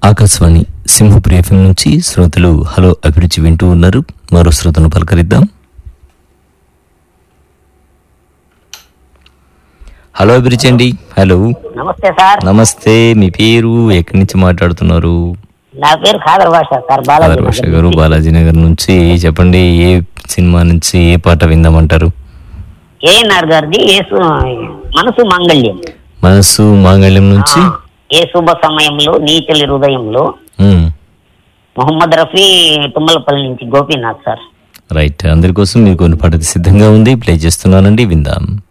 Akashvani Simhapuri FM నుంచి శ్రోతలు hello అభిరుచి వింటూ ఉన్నారు మరో శ్రోతను పలకరిద్దాం హలో అభిరుచి అండి హలో నమస్తే సార్ నమస్తే మీ పేరు ఎక్కడి నుంచి మాట్లాడుతున్నారు నా పేరు ఖాదర్ భాష సార్ బాలాజీ భాష గారు బాలాజీ నగర్ నుంచి చెప్పండి ఏ సినిమా నుంచి ఏ పాట విందామంటారు ఏఎన్ఆర్ గారిది యేసు మనసు మాంగళ్యం మనసు మాంగళ్యం నుంచి ఆ, ఏ శుభ సమయంలో నీచలి హృదయంలో మ్మ్. మొహమ్మద్ రఫీ తుమ్మలపల్లి నుంచి గోపీనాథ్ సార్ రైట్ అందరి కోసం మీకు కొన్ని పాట సిద్ధంగా ఉంది ప్లే చేస్తున్నానండి విందాం